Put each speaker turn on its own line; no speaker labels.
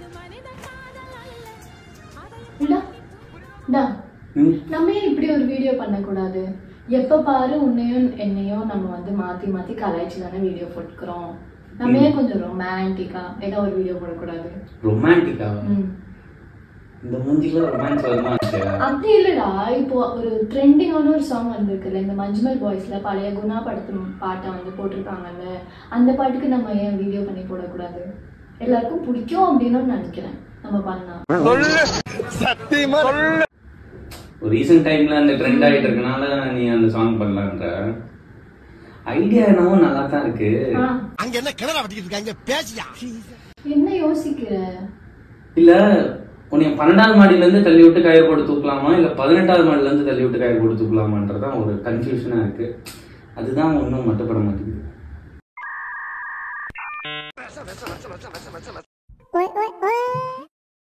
இந்தா, இந்தா.
ம்
நம்ம ஏன் இப்படி ஒரு வீடியோ பண்ணக்கூடாது எப்ப பாரு உன்னையும் என்னையும் நம்ம வந்து மாத்தி மாத்தி கலாய்ச்சி தானே வீடியோ போட்டுக்கிறோம் நம்ம ஏன் கொஞ்சம் ரொமான்டிக்கா ஏதோ ஒரு வீடியோ போடக்கூடாது
ரொமான்டிக்கா
ம்.
இந்த மூஞ்சில ரொமான்ஸ் வருமா ஆச்சா
அப்படி இல்லடா இப்போ ஒரு ட்ரெண்டிங்கான ஒரு சாங் வந்திருக்குல்ல இந்த மஞ்சுமல் பாய்ஸ்ல பழைய குணா படத்து பாட்டை வந்து போட்டிருக்காங்கல்ல அந்த பாட்டுக்கு நம்ம ஏன் வீடியோ பண்ணி போடக்கூடாது எல்லாருக்கும் பிடிக்கும் அப்படின்னு நினைக்கிறேன் நம்ம பண்ணா
ஒரு ரீசெண்ட் டைம்ல அந்த ட்ரெண்ட் ஆயிட்டு இருக்கனால நீ அந்த சாங் பண்ணலான்ற ஐடியா என்னவோ நல்லா தான் இருக்கு
ஆ,
அங்க என்ன கிணற வட்டிக்கிட்டு இருக்காங்க பேசியா
என்ன யோசிக்கிற
இல்ல உன்னை பன்னெண்டாவது மாடியில இருந்து தள்ளி விட்டு கயிறு போட்டு தூக்கலாமா இல்ல பதினெட்டாவது மாடியில இருந்து தள்ளி விட்டு கயிறு போட்டு தூக்கலாமான்றதான் ஒரு கன்ஃபியூஷனா இருக்கு அதுதான் ஒன்றும் மட்டுப்பட மாட்டேங்குது
Oi, oi, oi.